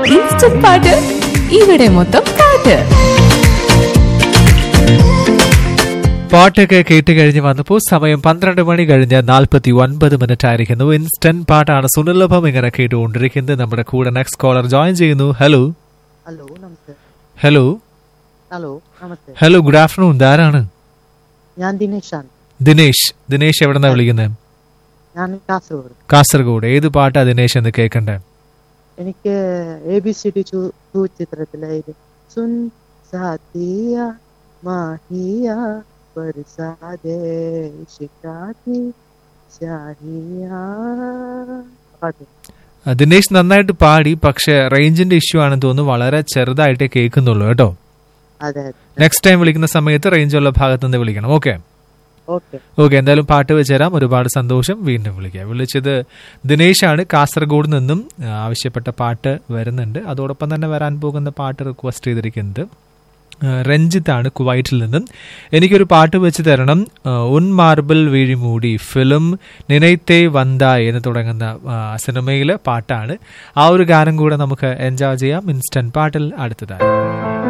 instant പാട്ട് ഇവിടെ മൊത്തം പാട്ട് പാട്ടൊക്കെ കേട്ട് കഴിഞ്ഞ് വന്നപ്പോൾ സമയം പന്ത്രണ്ട് മണി കഴിഞ്ഞ് നാൽപ്പത്തി ഒൻപത് മിനിറ്റ് ആയിരിക്കുന്നു ഇൻസ്റ്റന്റ് പാട്ടാണ് സുനിലഭം ഇങ്ങനെ കേട്ടുകൊണ്ടിരിക്കുന്നത് നമ്മുടെ കൂടെ നെക്സ്റ്റ് കോളർ ജോയിൻ ചെയ്യുന്നു ഹലോ ഹലോ നമസ്തേ ഹലോ ഹലോ നമസ്തേ ഹലോ ഗുഡ് ആഫ്റ്റർനൂൺ ഇതാരാണ് ഞാൻ ദിനേശാണ് ദിനേശ് ദിനേശ് എവിടെന്നാ വിളിക്കുന്നത് ഞാൻ കാസർഗോഡ് കാസർഗോഡ് ഏത് പാട്ടാ ദിനേശ് എന്ന് കേൾക്കണ്ടേ എനിക്ക് A B C D two ചിത്രത്തിലായത് സുൻ സാത്തിയ മാഹിയ ബർസാദേ ശിക്കാതി ഷാഹിയ പാട്ട് ആ, ദിനേശ് നന്നായിട്ട് പാടി പക്ഷെ റേഞ്ചിന്റെ ഇഷ്യൂ ആണെന്ന് തോന്നുന്നു വളരെ ചെറുതായിട്ടേ കേൾക്കുന്നുള്ളൂ കേട്ടോ അതെ അതെ നെക്സ്റ്റ് ടൈം വിളിക്കുന്ന സമയത്ത് റേഞ്ച് ഉള്ള ഭാഗത്ത് നിന്ന് വിളിക്കണം ഓക്കെ ഓക്കെ ഓക്കെ എന്തായാലും പാട്ട് വെച്ചുതരാം ഒരുപാട് സന്തോഷം വീണ്ടും വിളിക്കാം വിളിച്ചത് ദിനേശാണ് കാസർഗോഡ് നിന്നും ആ, ആവശ്യപ്പെട്ട പാട്ട് വരുന്നുണ്ട് അതോടൊപ്പം തന്നെ വരാൻ പോകുന്ന പാട്ട് റിക്വസ്റ്റ് ചെയ്തിരിക്കുന്നത് ആ, രഞ്ജിത്താണ് കുവൈറ്റിൽ നിന്നും എനിക്കൊരു പാട്ട് വെച്ച് തരണം ആ, ഉൻ മാർബിൾ വീഴിമൂടി ഫിലിം നിനൈത്തേ വന്ത എന്ന് തുടങ്ങുന്ന ആ, സിനിമയിലെ പാട്ടാണ് ആ ഒരു ഗാനം കൂടെ നമുക്ക് എൻജോയ് ചെയ്യാം ഇൻസ്റ്റന്റ് പാട്ടിൽ അടുത്തതായി